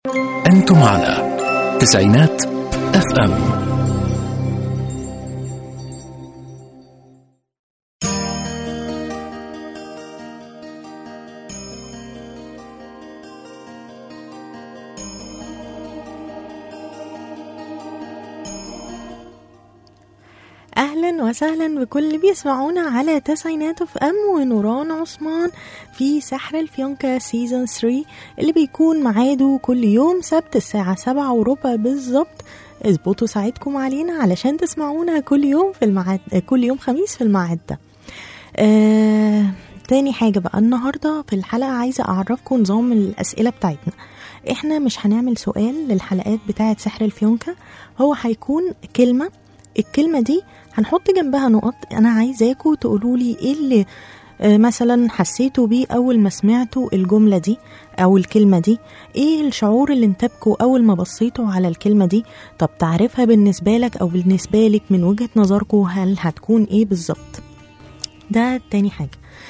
أنتم على تسعينات اف ام اهلا وسهلا بكل اللي بيسمعونا على تسعينات اف ام ونوران عثمان في سحر الفيونكا سيزون 3 اللي بيكون ميعاده كل يوم سبت الساعة سبعة وربع بالظبط اظبطوا ساعتكم علينا علشان تسمعونا كل يوم في الميعاد كل يوم خميس في الميعاد ده آه... تاني حاجة بقى النهاردة في الحلقة عايزة أعرفكم نظام الأسئلة بتاعتنا احنا مش هنعمل سؤال للحلقات بتاعة سحر الفيونكا هو هيكون كلمة الكلمة دي هنحط جنبها نقط انا عايزاكوا تقولوا لي ايه اللي آه، مثلا حسيتوا بيه اول ما سمعتوا الجمله دي او الكلمه دي ايه الشعور اللي انتابكوا اول ما بصيتوا على الكلمه دي طب تعرفها بالنسبه لك او بالنسبه لك من وجهه نظركوا هل هتكون ايه بالظبط ده تاني حاجه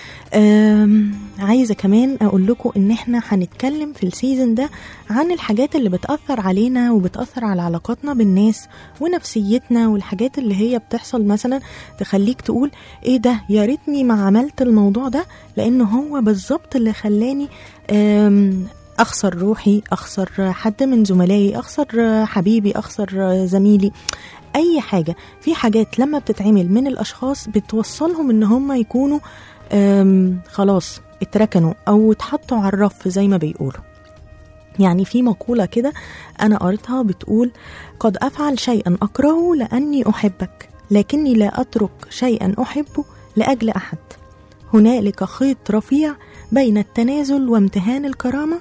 أم، عايزه كمان اقول لكم ان احنا هنتكلم في السيزون ده عن الحاجات اللي بتاثر علينا وبتاثر على علاقاتنا بالناس ونفسيتنا والحاجات اللي هي بتحصل مثلا تخليك تقول ايه ده يا ريتني ما عملت الموضوع ده لان هو بالظبط اللي خلاني أم، اخسر روحي اخسر حد من زملائي اخسر حبيبي اخسر زميلي اي حاجه في حاجات لما بتتعمل من الاشخاص بتوصلهم ان هم يكونوا أم، خلاص اتركنوا او اتحطوا على الرف زي ما بيقولوا يعني في مقولة كده أنا قريتها بتقول قد أفعل شيئا أكرهه لأني أحبك لكني لا أترك شيئا أحبه لأجل أحد هنالك خيط رفيع بين التنازل وامتهان الكرامة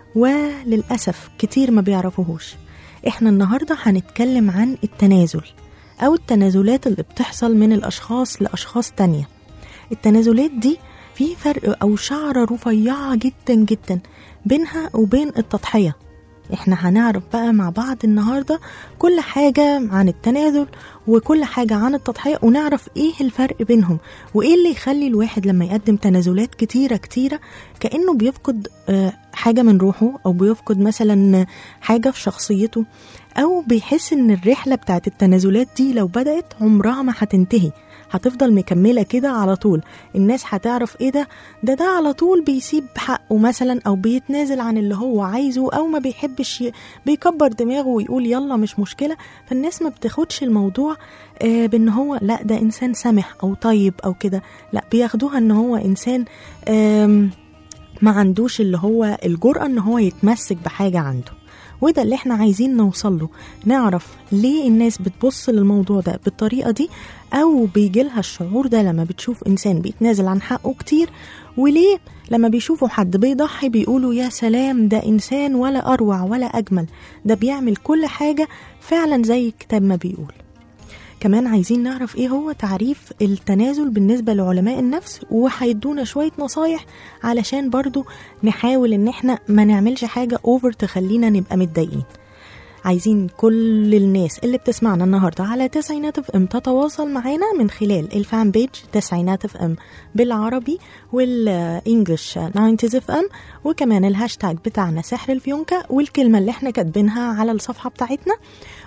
وللأسف كتير ما بيعرفوهوش احنا النهاردة هنتكلم عن التنازل أو التنازلات اللي بتحصل من الأشخاص لأشخاص تانية التنازلات دي في فرق أو شعرة رفيعة جدا جدا بينها وبين التضحية احنا هنعرف بقى مع بعض النهاردة كل حاجة عن التنازل وكل حاجة عن التضحية ونعرف ايه الفرق بينهم وايه اللي يخلي الواحد لما يقدم تنازلات كتيرة كتيرة كأنه بيفقد آه، حاجة من روحه او بيفقد مثلا حاجة في شخصيته او بيحس ان الرحلة بتاعت التنازلات دي لو بدأت عمرها ما هتنتهي هتفضل مكملة كده على طول الناس هتعرف ايه ده ده ده على طول بيسيب حقه مثلا او بيتنازل عن اللي هو عايزه او ما بيحبش ي... بيكبر دماغه ويقول يلا مش مشكلة فالناس ما بتاخدش الموضوع آه بان هو لا ده انسان سمح او طيب او كده لا بياخدوها ان هو انسان آم ما عندوش اللي هو الجرأة ان هو يتمسك بحاجة عنده وده اللي احنا عايزين نوصل له نعرف ليه الناس بتبص للموضوع ده بالطريقة دي او بيجيلها الشعور ده لما بتشوف انسان بيتنازل عن حقه كتير وليه لما بيشوفوا حد بيضحي بيقولوا يا سلام ده انسان ولا اروع ولا اجمل ده بيعمل كل حاجة فعلا زي الكتاب ما بيقول كمان عايزين نعرف ايه هو تعريف التنازل بالنسبة لعلماء النفس وهيدونا شوية نصايح علشان برضو نحاول ان احنا ما نعملش حاجة اوفر تخلينا نبقى متضايقين عايزين كل الناس اللي بتسمعنا النهاردة على تسعينات اف ام تتواصل معانا من خلال الفان بيج تسعينات اف ام بالعربي والانجلش 90 اف ام وكمان الهاشتاج بتاعنا سحر الفيونكا والكلمة اللي احنا كاتبينها على الصفحة بتاعتنا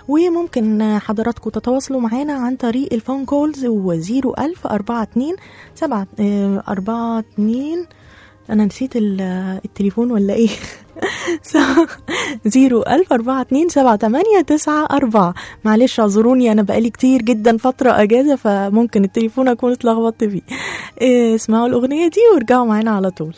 وممكن حضراتكم تتواصلوا معانا عن طريق الفون كولز و 01000 42 7 42 انا نسيت ال- التليفون ولا ايه زيرو ألف أربعة اتنين سبعة تمانية تسعة أربعة معلش اعذروني أنا بقالي كتير جدا فترة أجازة فممكن التليفون أكون اتلخبطت فيه إيه، اسمعوا الأغنية دي وارجعوا معانا على طول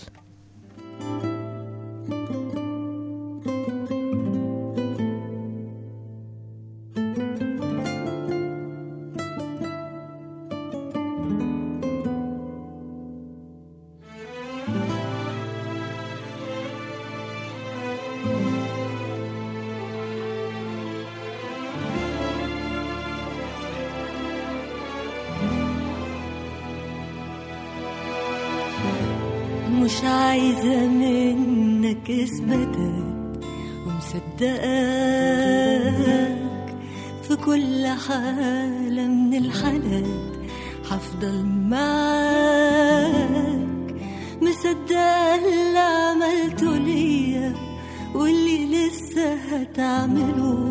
مش عايزة منك اثباتات ومصدقاك في كل حالة من الحالات هفضل معاك مصدقة اللي عملته ليا واللي لسه هتعمله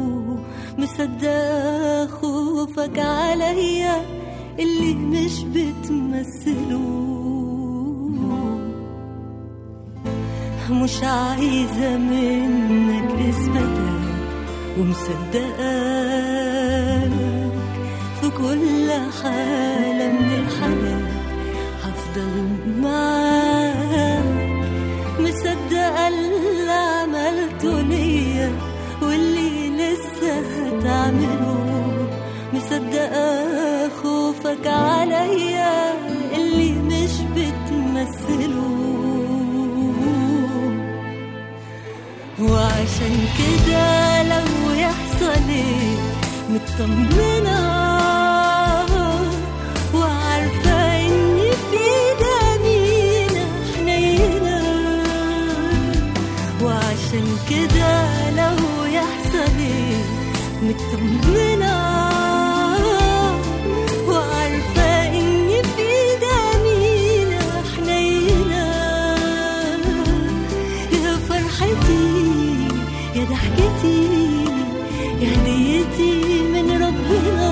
مصدق خوفك عليا اللي مش بتمثله مش عايزة منك إثباتات ومصدقاك في كل حالة من الحالات هفضل معاك مصدقة اللي عملته ليا واللي لسه هتعمله مصدقة خوفك عليا اللي مش بتمثله وعشان كده لو يحصل ايه مطمنة وعارفة ان في دمينا حنينة وعشان كده لو يحصل ايه مطمنة وعارفة ان في دمينا حنينة يا فرحتي يا ضحكتي يا هديتي من ربنا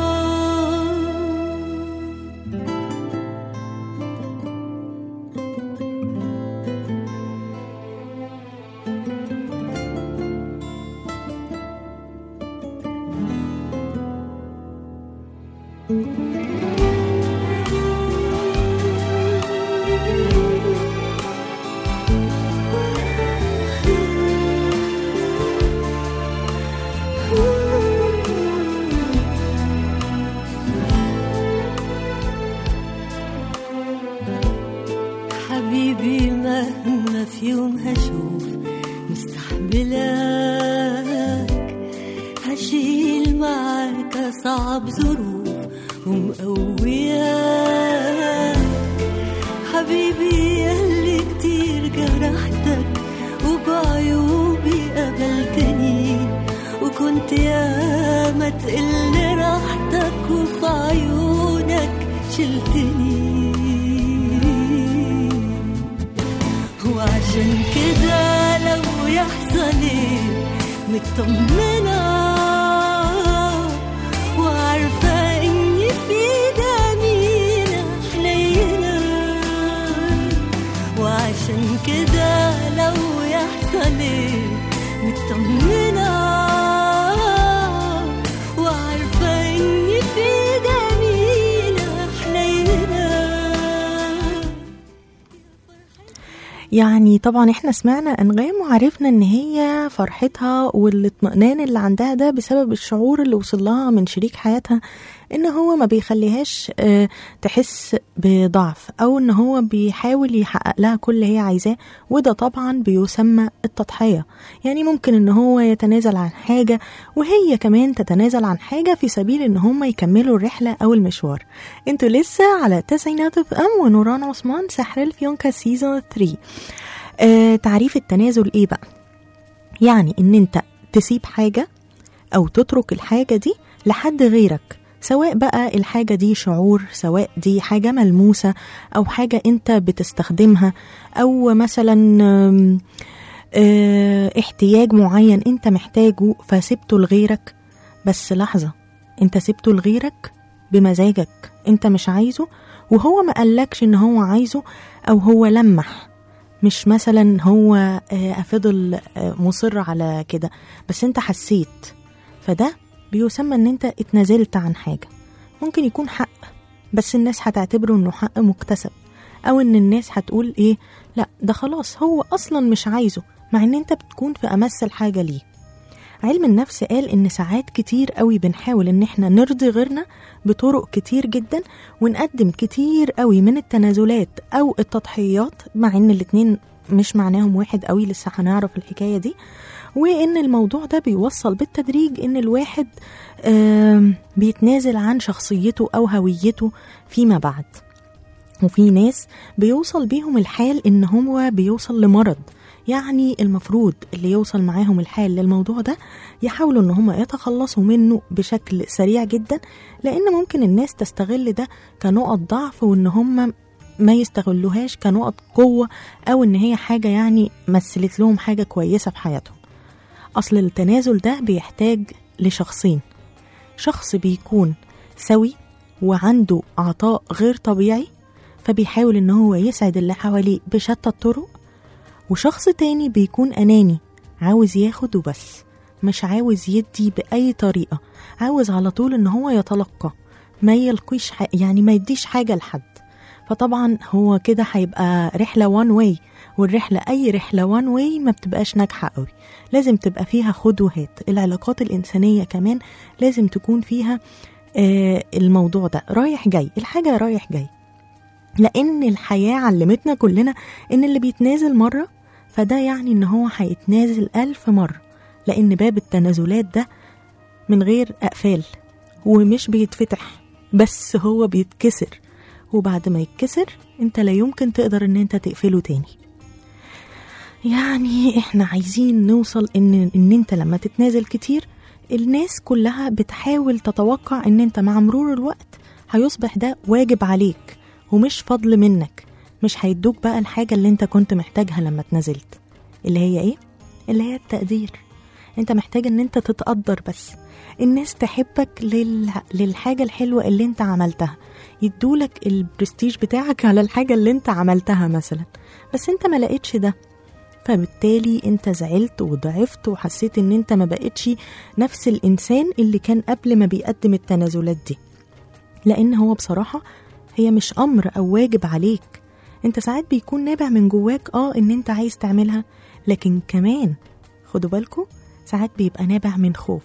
حبيبي مهما في يوم هشوف مستحملك هشيل معاك أصعب ظروف ومقوياك حبيبي ياللي كتير جرحتك وبعيوبي قبلتني وكنت ياما تقل راحتك وفي عيونك شلتني وعشان كده لو يحصل ايه مطمنة وعارفة اني في دمينا حنينة وعشان كده لو يحصل ايه مطمنة وعارفة اني في دمينا حنينة يعني طبعا احنا سمعنا انغام وعرفنا ان هي فرحتها والاطمئنان اللي عندها ده بسبب الشعور اللي وصل لها من شريك حياتها ان هو ما بيخليهاش آه، تحس بضعف او ان هو بيحاول يحقق لها كل اللي هي عايزاه وده طبعا بيسمى التضحية يعني ممكن ان هو يتنازل عن حاجة وهي كمان تتنازل عن حاجة في سبيل ان هم يكملوا الرحلة او المشوار انتوا لسه على تسعينات اف ام ونوران عثمان سحر الفيونكا سيزون 3 آه تعريف التنازل ايه بقى يعني ان انت تسيب حاجة او تترك الحاجة دي لحد غيرك سواء بقى الحاجة دي شعور سواء دي حاجة ملموسة أو حاجة أنت بتستخدمها أو مثلا آم، آه، احتياج معين أنت محتاجه فسبته لغيرك بس لحظة أنت سبته لغيرك بمزاجك أنت مش عايزه وهو ما قالكش إن هو عايزه أو هو لمح مش مثلا هو آه، فضل آه، مصر على كده بس انت حسيت فده بيسمى ان انت اتنازلت عن حاجة ممكن يكون حق بس الناس هتعتبره انه حق مكتسب او ان الناس هتقول ايه لا ده خلاص هو اصلا مش عايزه مع ان انت بتكون في امس الحاجة ليه علم النفس قال ان ساعات كتير قوي بنحاول ان احنا نرضي غيرنا بطرق كتير جدا ونقدم كتير قوي من التنازلات او التضحيات مع ان الاتنين مش معناهم واحد قوي لسه هنعرف الحكاية دي وان الموضوع ده بيوصل بالتدريج ان الواحد آم، بيتنازل عن شخصيته او هويته فيما بعد وفي ناس بيوصل بيهم الحال ان هو بيوصل لمرض يعني المفروض اللي يوصل معاهم الحال للموضوع ده يحاولوا ان هم يتخلصوا منه بشكل سريع جدا لان ممكن الناس تستغل ده كنقط ضعف وان هم ما يستغلوهاش كنقط قوة او ان هي حاجة يعني مثلت لهم حاجة كويسة في حياتهم أصل التنازل ده بيحتاج لشخصين شخص بيكون سوي وعنده عطاء غير طبيعي فبيحاول ان هو يسعد اللي حواليه بشتى الطرق وشخص تاني بيكون أناني عاوز ياخد وبس مش عاوز يدي بأي طريقة عاوز على طول ان هو يتلقى ما يلقيش ح... يعني ما يديش حاجة لحد فطبعا هو كده هيبقى رحلة وان واي والرحلة أي رحلة وان واي ما بتبقاش ناجحة قوي لازم تبقى فيها خد وهات العلاقات الإنسانية كمان لازم تكون فيها آه الموضوع ده رايح جاي الحاجة رايح جاي لأن الحياة علمتنا كلنا إن اللي بيتنازل مرة فده يعني إن هو هيتنازل ألف مرة لأن باب التنازلات ده من غير أقفال ومش بيتفتح بس هو بيتكسر وبعد ما يتكسر انت لا يمكن تقدر ان انت تقفله تاني يعني احنا عايزين نوصل ان ان انت لما تتنازل كتير الناس كلها بتحاول تتوقع ان انت مع مرور الوقت هيصبح ده واجب عليك ومش فضل منك مش هيدوك بقى الحاجة اللي انت كنت محتاجها لما اتنازلت اللي هي ايه؟ اللي هي التقدير انت محتاج ان انت تتقدر بس الناس تحبك لل... للحاجة الحلوة اللي انت عملتها يدولك البرستيج بتاعك على الحاجة اللي انت عملتها مثلا بس انت ما لقيتش ده فبالتالي انت زعلت وضعفت وحسيت ان انت ما بقتش نفس الانسان اللي كان قبل ما بيقدم التنازلات دي لان هو بصراحة هي مش امر او واجب عليك انت ساعات بيكون نابع من جواك اه ان انت عايز تعملها لكن كمان خدوا بالكم ساعات بيبقى نابع من خوف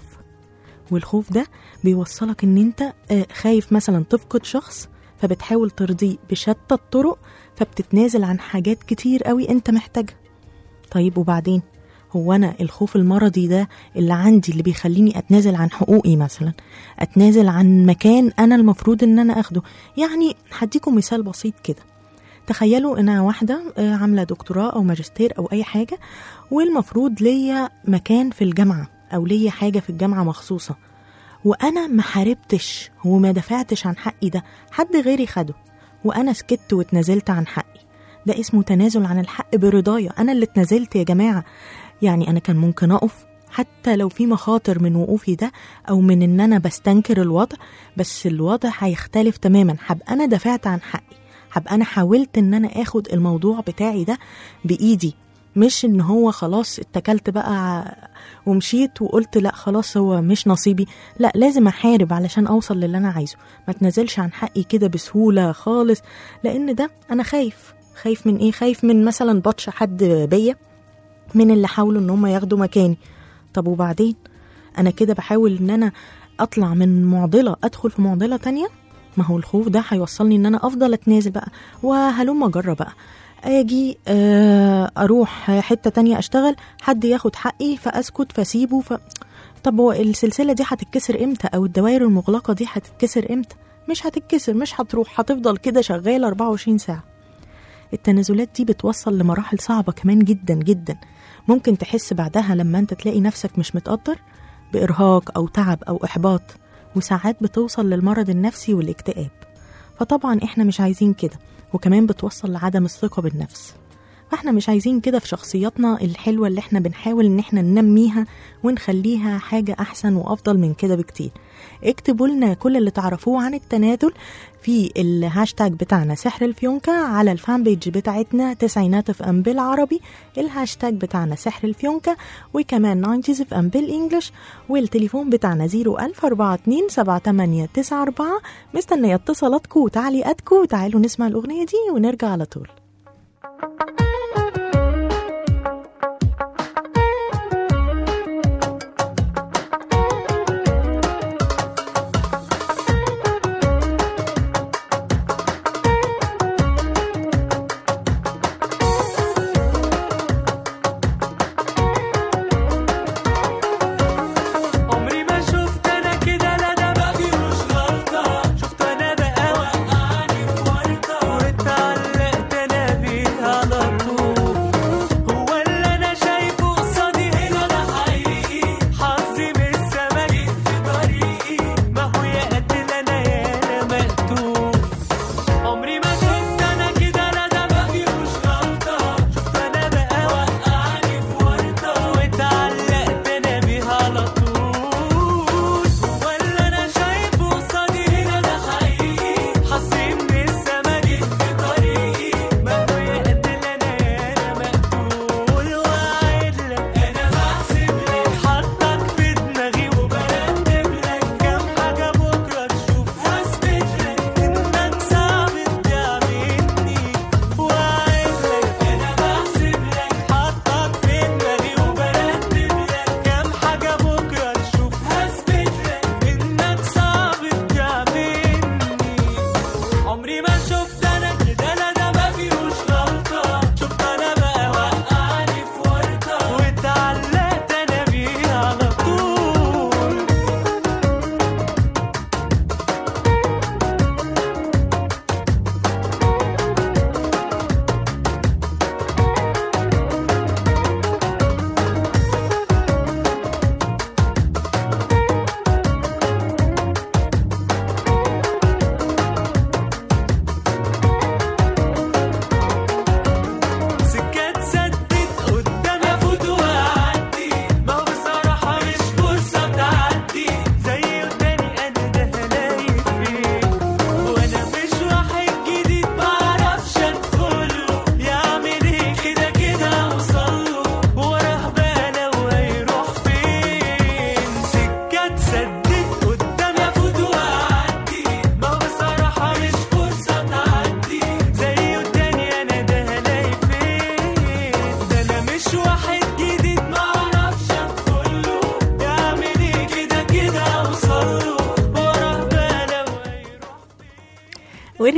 والخوف ده بيوصلك ان انت آه، خايف مثلا تفقد شخص فبتحاول ترضيه بشتى الطرق فبتتنازل عن حاجات كتير قوي انت محتاجها طيب وبعدين هو انا الخوف المرضي ده اللي عندي اللي بيخليني اتنازل عن حقوقي مثلا اتنازل عن مكان انا المفروض ان انا اخده يعني هديكم مثال بسيط كده تخيلوا ان أنا واحده آه، عامله دكتوراه او ماجستير او اي حاجه والمفروض ليا مكان في الجامعه او ليا حاجه في الجامعه مخصوصه وانا ما حاربتش وما دفعتش عن حقي ده حد غيري خده وانا سكت واتنازلت عن حقي ده اسمه تنازل عن الحق برضايا انا اللي اتنازلت يا جماعه يعني انا كان ممكن اقف حتى لو في مخاطر من وقوفي ده او من ان انا بستنكر الوضع بس الوضع هيختلف تماما هبقى انا دافعت عن حقي هبقى انا حاولت ان انا اخد الموضوع بتاعي ده بايدي مش ان هو خلاص اتكلت بقى ومشيت وقلت لا خلاص هو مش نصيبي لا لازم احارب علشان اوصل للي انا عايزه ما تنزلش عن حقي كده بسهوله خالص لان ده انا خايف خايف من ايه خايف من مثلا بطش حد بيا من اللي حاولوا ان هم ياخدوا مكاني طب وبعدين انا كده بحاول ان انا اطلع من معضله ادخل في معضله تانية ما هو الخوف ده هيوصلني ان انا افضل اتنازل بقى وهلم اجرب بقى اجي آه، اروح حته تانية اشتغل حد ياخد حقي فاسكت فاسيبه ف... طب هو السلسله دي هتتكسر امتى او الدوائر المغلقه دي هتتكسر امتى مش هتتكسر مش هتروح هتفضل كده شغاله 24 ساعه التنازلات دي بتوصل لمراحل صعبة كمان جدا جدا ممكن تحس بعدها لما انت تلاقي نفسك مش متقدر بإرهاق أو تعب أو إحباط وساعات بتوصل للمرض النفسي والاكتئاب فطبعا احنا مش عايزين كده وكمان بتوصل لعدم الثقة بالنفس فاحنا مش عايزين كده في شخصياتنا الحلوة اللي احنا بنحاول ان احنا ننميها ونخليها حاجة احسن وافضل من كده بكتير اكتبوا لنا كل اللي تعرفوه عن التنازل في الهاشتاج بتاعنا سحر الفيونكة على الفان بيج بتاعتنا تسعينات في ام بالعربي الهاشتاج بتاعنا سحر الفيونكة وكمان 90 في ام بالانجلش والتليفون بتاعنا 01042 مستنية اتصالاتكم وتعليقاتكم وتعالوا نسمع الأغنية دي ونرجع على طول عمري ما شفت انا كده لا ده ما فيهوش غلطة شفت انا بقى وقعني في ورطة واتعلقت انا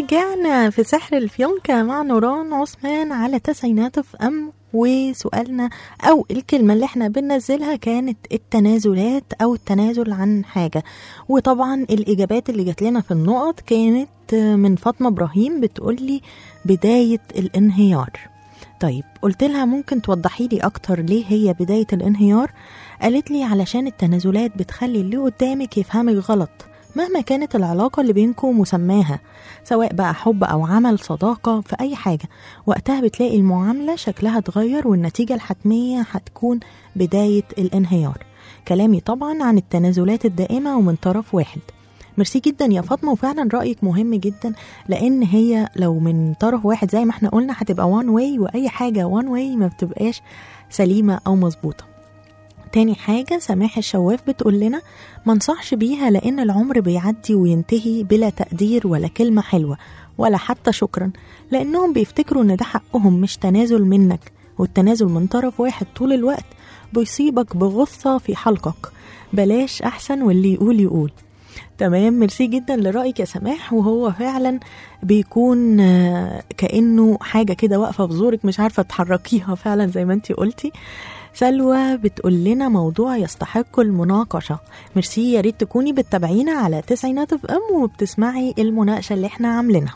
ورجعنا في سحر الفيونكة مع نوران عثمان على تسعينات اف ام وسؤالنا او الكلمة اللي احنا بننزلها كانت التنازلات او التنازل عن حاجة وطبعا الاجابات اللي جات لنا في النقط كانت من فاطمة ابراهيم بتقولي بداية الانهيار طيب قلت لها ممكن توضحي لي اكتر ليه هي بداية الانهيار قالت لي علشان التنازلات بتخلي اللي قدامك يفهمك غلط مهما كانت العلاقة اللي بينكم مسماها سواء بقى حب أو عمل صداقة في أي حاجة وقتها بتلاقي المعاملة شكلها اتغير والنتيجة الحتمية هتكون بداية الانهيار كلامي طبعا عن التنازلات الدائمة ومن طرف واحد ميرسي جدا يا فاطمة وفعلا رأيك مهم جدا لأن هي لو من طرف واحد زي ما احنا قلنا هتبقى وان واي وأي حاجة وان واي ما بتبقاش سليمة أو مظبوطة تاني حاجة سماح الشواف بتقول لنا منصحش بيها لأن العمر بيعدي وينتهي بلا تقدير ولا كلمة حلوة ولا حتى شكرا لأنهم بيفتكروا إن ده حقهم مش تنازل منك والتنازل من طرف واحد طول الوقت بيصيبك بغصة في حلقك بلاش أحسن واللي يقول يقول تمام ميرسي جدا لرأيك يا سماح وهو فعلا بيكون آه، كأنه حاجة كده واقفة في زورك مش عارفة تحركيها فعلا زي ما انتي قلتي سلوى بتقول لنا موضوع يستحق المناقشة ميرسي يا ريت تكوني بتتابعينا على تسعينات اف ام وبتسمعي المناقشة اللي احنا عاملينها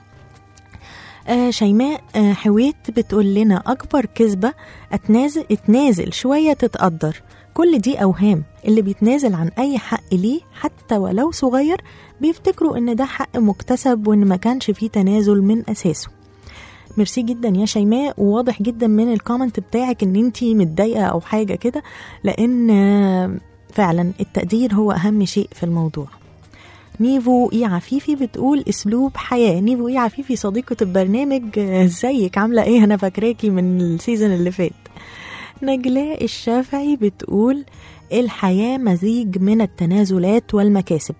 آه شيماء آه حويت بتقول لنا أكبر كذبة أتنازل اتنازل شوية تتقدر كل دي أوهام اللي بيتنازل عن أي حق ليه حتى ولو صغير بيفتكروا إن ده حق مكتسب وإن ما كانش فيه تنازل من أساسه ميرسي جدا يا شيماء وواضح جدا من الكومنت بتاعك ان انتي متضايقه او حاجه كده لان آه، فعلا التقدير هو اهم شيء في الموضوع نيفو اي عفيفي بتقول اسلوب حياه نيفو اي عفيفي صديقه البرنامج آه، ازيك عامله ايه انا فاكراكي من السيزون اللي فات نجلاء الشافعي بتقول الحياه مزيج من التنازلات والمكاسب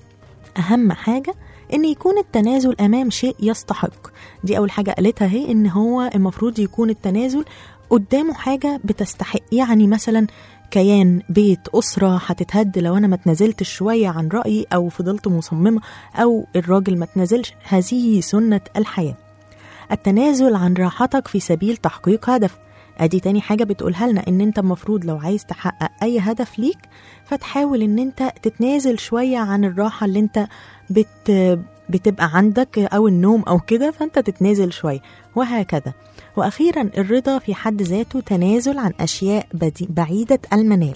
أهم حاجة إن يكون التنازل أمام شيء يستحق دي أول حاجة قالتها هي إن هو المفروض يكون التنازل قدامه حاجة بتستحق يعني مثلا كيان بيت أسرة هتتهد لو أنا ما تنازلتش شوية عن رأيي أو فضلت مصممة أو الراجل ما تنازلش هذه سنة الحياة التنازل عن راحتك في سبيل تحقيق هدف ادي تاني حاجة بتقولها لنا ان انت المفروض لو عايز تحقق اي هدف ليك فتحاول ان انت تتنازل شوية عن الراحة اللي انت بت بتبقى عندك او النوم او كده فانت تتنازل شوية وهكذا واخيرا الرضا في حد ذاته تنازل عن اشياء بدي- بعيدة المنال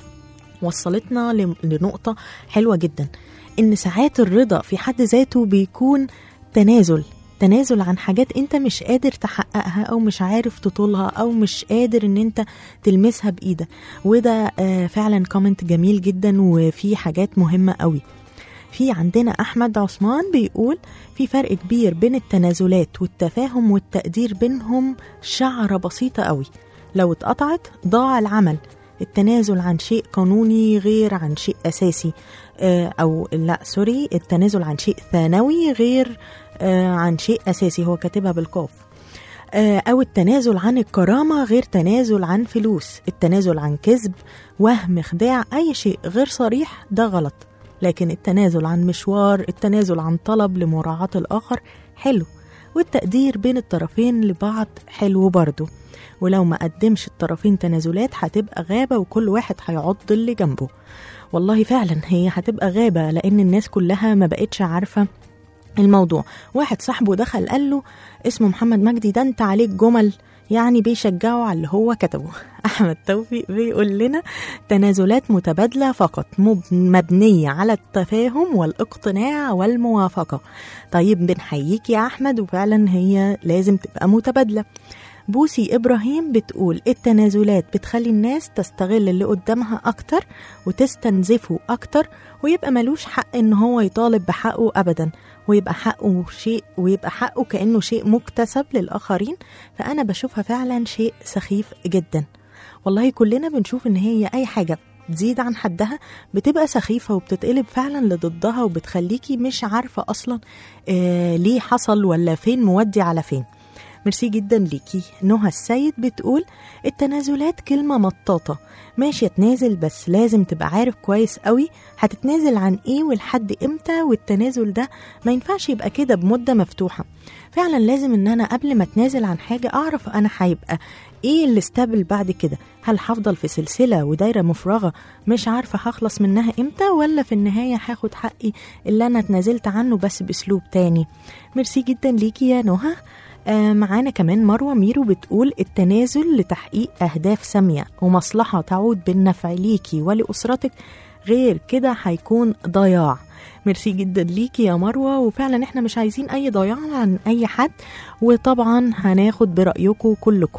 وصلتنا ل- لنقطة حلوة جدا إن ساعات الرضا في حد ذاته بيكون تنازل تنازل عن حاجات انت مش قادر تحققها او مش عارف تطولها او مش قادر ان انت تلمسها بايدك وده آه، فعلا كومنت جميل جدا وفي حاجات مهمة قوي في عندنا احمد عثمان بيقول في فرق كبير بين التنازلات والتفاهم والتقدير بينهم شعرة بسيطة قوي لو اتقطعت ضاع العمل التنازل عن شيء قانوني غير عن شيء أساسي آه، أو لا سوري التنازل عن شيء ثانوي غير آه، عن شيء أساسي هو كاتبها بالقاف آه، أو التنازل عن الكرامة غير تنازل عن فلوس التنازل عن كذب وهم خداع أي شيء غير صريح ده غلط لكن التنازل عن مشوار التنازل عن طلب لمراعاة الآخر حلو والتقدير بين الطرفين لبعض حلو برضه ولو ما قدمش الطرفين تنازلات هتبقى غابة وكل واحد هيعض اللي جنبه والله فعلا هي هتبقى غابة لأن الناس كلها ما بقتش عارفة الموضوع واحد صاحبه دخل قال له اسمه محمد مجدي ده انت عليك جمل يعني بيشجعه على اللي هو كتبه احمد توفيق بيقول لنا تنازلات متبادله فقط مب- مبنيه على التفاهم والاقتناع والموافقه طيب بنحييك يا احمد وفعلا هي لازم تبقى متبادله بوسي إبراهيم بتقول التنازلات بتخلي الناس تستغل اللي قدامها أكتر وتستنزفه أكتر ويبقى ملوش حق إن هو يطالب بحقه أبدا ويبقى حقه شيء ويبقى حقه كأنه شيء مكتسب للآخرين فأنا بشوفها فعلا شيء سخيف جدا والله كلنا بنشوف إن هي أي حاجة تزيد عن حدها بتبقى سخيفة وبتتقلب فعلا لضدها وبتخليكي مش عارفة أصلا آه ليه حصل ولا فين مودي على فين ميرسي جدا ليكي نهى السيد بتقول التنازلات كلمة مطاطة ماشي اتنازل بس لازم تبقى عارف كويس قوي هتتنازل عن ايه ولحد امتى والتنازل ده ما ينفعش يبقى كده بمدة مفتوحة فعلا لازم ان انا قبل ما اتنازل عن حاجة اعرف انا هيبقى ايه اللي استقبل بعد كده هل هفضل في سلسلة ودايرة مفرغة مش عارفة هخلص منها امتى ولا في النهاية هاخد حقي اللي انا اتنازلت عنه بس باسلوب تاني ميرسي جدا ليكي يا نهى آه معانا كمان مروة ميرو بتقول التنازل لتحقيق أهداف سامية ومصلحة تعود بالنفع ليكي ولأسرتك غير كده هيكون ضياع ميرسي جدا ليكي يا مروة وفعلا احنا مش عايزين أي ضياع عن أي حد وطبعا هناخد برأيكم كلكم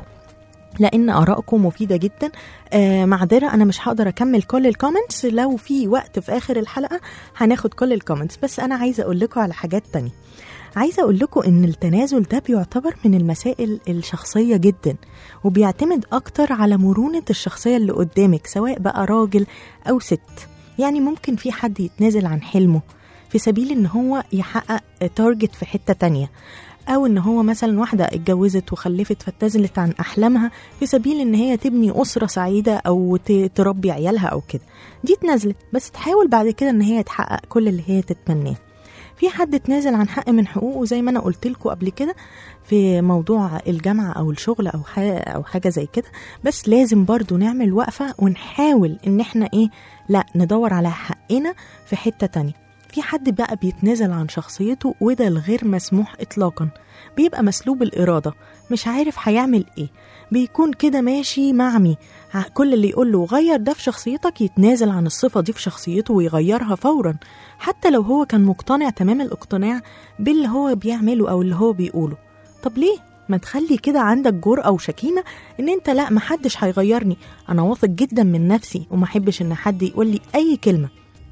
لان ارائكم مفيده جدا آه معذره انا مش هقدر اكمل كل الكومنتس لو في وقت في اخر الحلقه هناخد كل الكومنتس بس انا عايزه اقول لكم على حاجات تانية عايزه اقول لكم ان التنازل ده بيعتبر من المسائل الشخصيه جدا وبيعتمد اكتر على مرونه الشخصيه اللي قدامك سواء بقى راجل او ست يعني ممكن في حد يتنازل عن حلمه في سبيل ان هو يحقق تارجت في حته تانية او ان هو مثلا واحده اتجوزت وخلفت فاتنازلت عن احلامها في سبيل ان هي تبني اسره سعيده او ت- تربي عيالها او كده دي اتنازلت بس تحاول بعد كده ان هي تحقق كل اللي هي تتمناه في حد اتنازل عن حق من حقوقه زي ما انا قلت لكم قبل كده في موضوع الجامعه او الشغل او حاجه او حاجه زي كده بس لازم برضو نعمل وقفه ونحاول ان احنا ايه لا ندور على حقنا في حته تانية في حد بقى بيتنازل عن شخصيته وده الغير مسموح اطلاقا بيبقى مسلوب الاراده مش عارف هيعمل ايه بيكون كده ماشي معمي ع- كل اللي يقول له غير ده في شخصيتك يتنازل عن الصفه دي في شخصيته ويغيرها فورا حتى لو هو كان مقتنع تمام الاقتناع باللي هو بيعمله او اللي هو بيقوله طب ليه ما تخلي كده عندك جرأة وشكيمة ان انت لا محدش هيغيرني انا واثق جدا من نفسي وما احبش ان حد يقول لي اي كلمة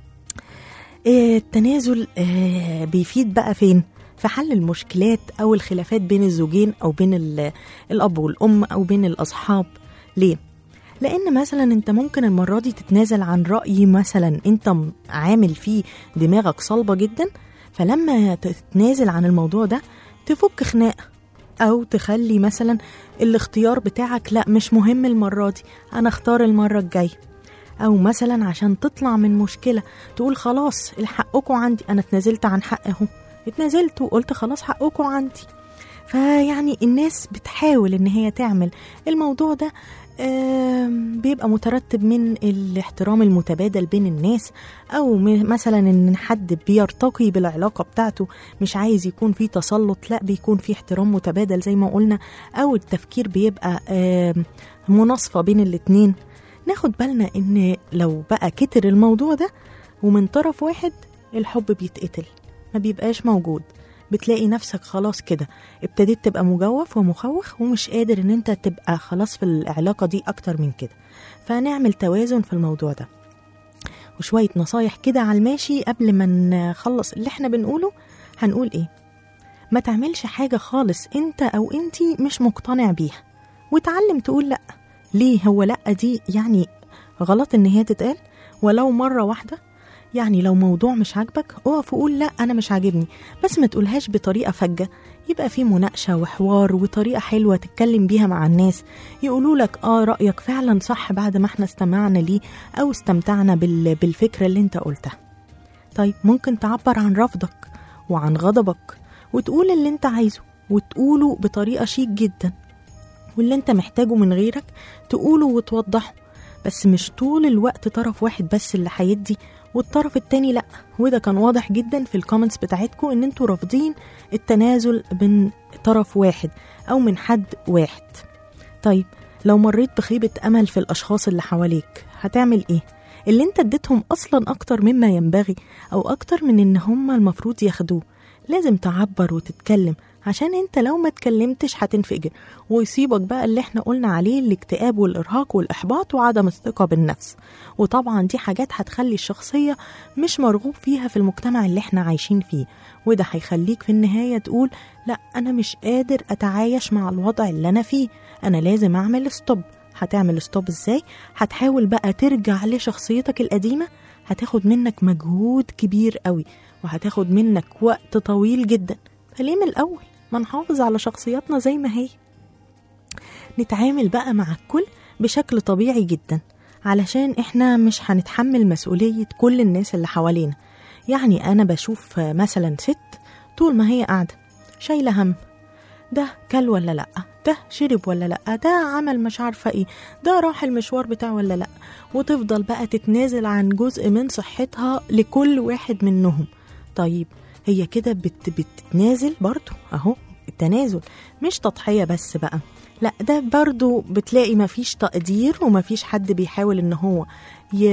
آه، التنازل آه، بيفيد بقى فين في حل المشكلات او الخلافات بين الزوجين او بين ال- الاب والام او بين الاصحاب ليه لان مثلا انت ممكن المره دي تتنازل عن راي مثلا انت م- عامل فيه دماغك صلبه جدا فلما تتنازل عن الموضوع ده تفك خناقه او تخلي مثلا الاختيار بتاعك لا مش مهم المره دي انا اختار المره الجايه او مثلا عشان تطلع من مشكله تقول خلاص الحقكم عندي انا اتنازلت عن حق اهو اتنازلت وقلت خلاص حقكم عندي فيعني الناس بتحاول ان هي تعمل الموضوع ده آم، بيبقى مترتب من الاحترام المتبادل بين الناس او م- مثلا ان حد بيرتقي بالعلاقه بتاعته مش عايز يكون في تسلط لا بيكون في احترام متبادل زي ما قلنا او التفكير بيبقى آم، مناصفه بين الاتنين ناخد بالنا ان لو بقى كتر الموضوع ده ومن طرف واحد الحب بيتقتل ما بيبقاش موجود بتلاقي نفسك خلاص كده ابتديت تبقى مجوف ومخوخ ومش قادر ان انت تبقى خلاص في العلاقة دي اكتر من كده فنعمل توازن في الموضوع ده وشوية نصايح كده على الماشي قبل ما نخلص اللي احنا بنقوله هنقول ايه ما تعملش حاجة خالص انت او انتي مش مقتنع بيها وتعلم تقول لأ ليه هو لأ دي يعني غلط ان هي تتقال ولو مرة واحدة يعني لو موضوع مش عاجبك اقف وقول لا انا مش عاجبني بس ما تقولهاش بطريقه فجه يبقى في مناقشه وحوار وطريقه حلوه تتكلم بيها مع الناس يقولوا لك اه رايك فعلا صح بعد ما احنا استمعنا ليه او استمتعنا بال... بالفكره اللي انت قلتها طيب ممكن تعبر عن رفضك وعن غضبك وتقول اللي انت عايزه وتقوله بطريقه شيك جدا واللي انت محتاجه من غيرك تقوله وتوضحه بس مش طول الوقت طرف واحد بس اللي هيدي والطرف التاني لا وده كان واضح جدا في الكومنتس بتاعتكم ان انتوا رافضين التنازل من طرف واحد او من حد واحد طيب لو مريت بخيبة امل في الاشخاص اللي حواليك هتعمل ايه اللي انت اديتهم اصلا اكتر مما ينبغي او اكتر من ان هم المفروض ياخدوه لازم تعبر وتتكلم عشان انت لو ما اتكلمتش هتنفجر ويصيبك بقى اللي احنا قلنا عليه الاكتئاب والارهاق والاحباط وعدم الثقه بالنفس وطبعا دي حاجات هتخلي الشخصيه مش مرغوب فيها في المجتمع اللي احنا عايشين فيه وده هيخليك في النهايه تقول لا انا مش قادر اتعايش مع الوضع اللي انا فيه انا لازم اعمل ستوب هتعمل ستوب ازاي هتحاول بقى ترجع لشخصيتك القديمه هتاخد منك مجهود كبير قوي وهتاخد منك وقت طويل جدا فليه من الاول ما نحافظ على شخصياتنا زي ما هي نتعامل بقى مع الكل بشكل طبيعي جدا علشان احنا مش هنتحمل مسؤولية كل الناس اللي حوالينا يعني انا بشوف مثلا ست طول ما هي قاعدة شايلة هم ده كل ولا لأ ده شرب ولا لأ ده عمل مش عارفة ايه ده راح المشوار بتاعه ولا لأ وتفضل بقى تتنازل عن جزء من صحتها لكل واحد منهم طيب هي كده بت بتتنازل برضو اهو التنازل مش تضحية بس بقى لا ده برضو بتلاقي مفيش تقدير ومفيش حد بيحاول ان هو ي...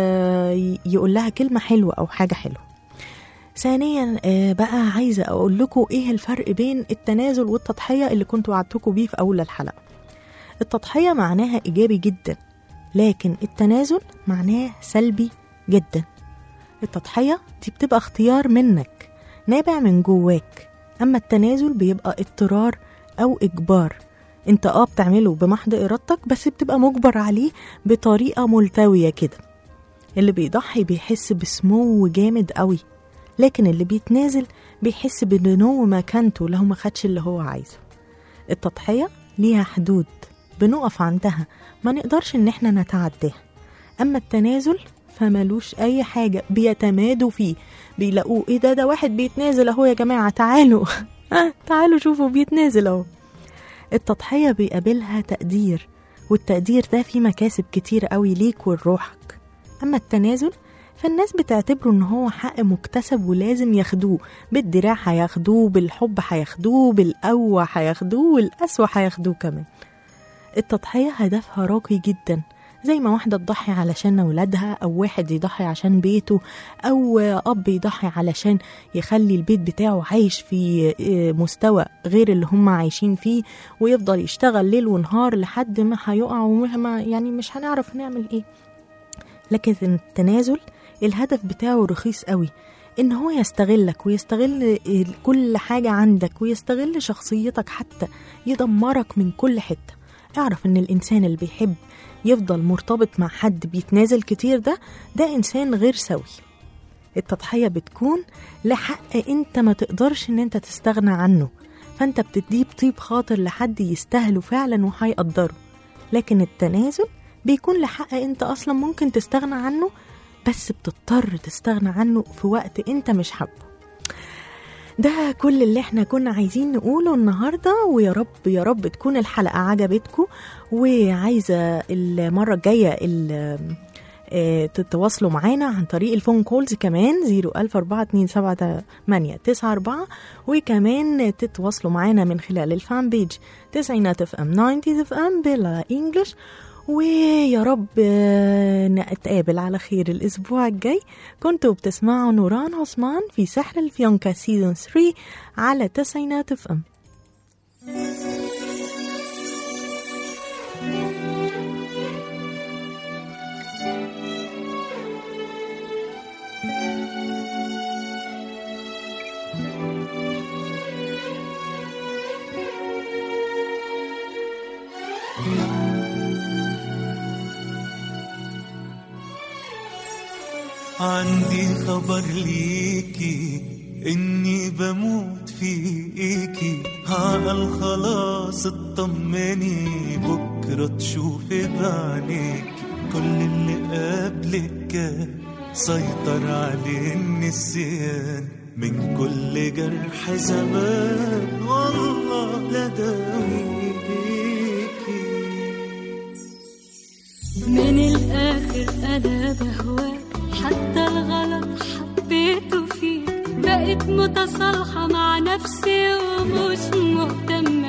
يقول لها كلمة حلوة او حاجة حلوة ثانيا آه، بقى عايزة اقول لكم ايه الفرق بين التنازل والتضحية اللي كنت وعدتكم بيه في اول الحلقة التضحية معناها ايجابي جدا لكن التنازل معناه سلبي جدا التضحية دي بتبقى اختيار منك نابع من جواك أما التنازل بيبقى اضطرار أو إجبار انت اه بتعمله بمحض إرادتك بس بتبقى مجبر عليه بطريقة ملتوية كده اللي بيضحي بيحس بسمو جامد قوي لكن اللي بيتنازل بيحس بنمو مكانته لو ما خدش اللي هو عايزه التضحية ليها حدود بنقف عندها ما نقدرش ان احنا نتعداها اما التنازل فملوش اي حاجة بيتمادوا فيه بيلاقوه ايه ده ده واحد بيتنازل اهو يا جماعة تعالوا تعالوا شوفوا بيتنازل اهو التضحية بيقابلها تقدير والتقدير ده فيه مكاسب كتير قوي ليك ولروحك أما التنازل فالناس بتعتبره ان هو حق مكتسب ولازم ياخدوه بالدراع هياخدوه بالحب هياخدوه بالقوة هياخدوه والقسوة هياخدوه كمان التضحية هدفها راقي جدا زي ما واحدة تضحي علشان أولادها أو واحد يضحي عشان بيته أو أب يضحي علشان يخلي البيت بتاعه عايش في مستوى غير اللي هم عايشين فيه ويفضل يشتغل ليل ونهار لحد ما هيقع وما يعني مش هنعرف نعمل ايه لكن التنازل الهدف بتاعه رخيص قوي ان هو يستغلك ويستغل كل حاجة عندك ويستغل شخصيتك حتى يدمرك من كل حتة اعرف ان الانسان اللي بيحب يفضل مرتبط مع حد بيتنازل كتير ده ده انسان غير سوي التضحية بتكون لحق انت ما تقدرش ان انت تستغنى عنه فانت بتديه بطيب خاطر لحد يستاهله فعلا وهيقدره لكن التنازل بيكون لحق انت اصلا ممكن تستغنى عنه بس بتضطر تستغنى عنه في وقت انت مش حابه ده كل اللي احنا كنا عايزين نقوله النهارده ويا رب يا رب تكون الحلقه عجبتكم وعايزه المره الجايه ال- آه، تتواصلوا معانا عن طريق الفون كولز كمان 004278994 وكمان تتواصلوا معانا من خلال الفان بيج تسعينات اف ام 90 اف ام بلا انجلش ويا رب آه، نتقابل على خير الأسبوع الجاي كنتوا بتسمعوا نوران عثمان في سحر الفيونكا سيزون 3 على تسعينات اف ام عندي خبر ليكي اني بموت فيكي عقل خلاص اطمني بكرة تشوفي بعينيكي كل اللي قبلك كان سيطر عليه النسيان من كل جرح زمان والله لا داويكي من الآخر أنا بهواك حتى الغلط حبيته فيك بقيت متصالحة مع نفسي ومش مهتم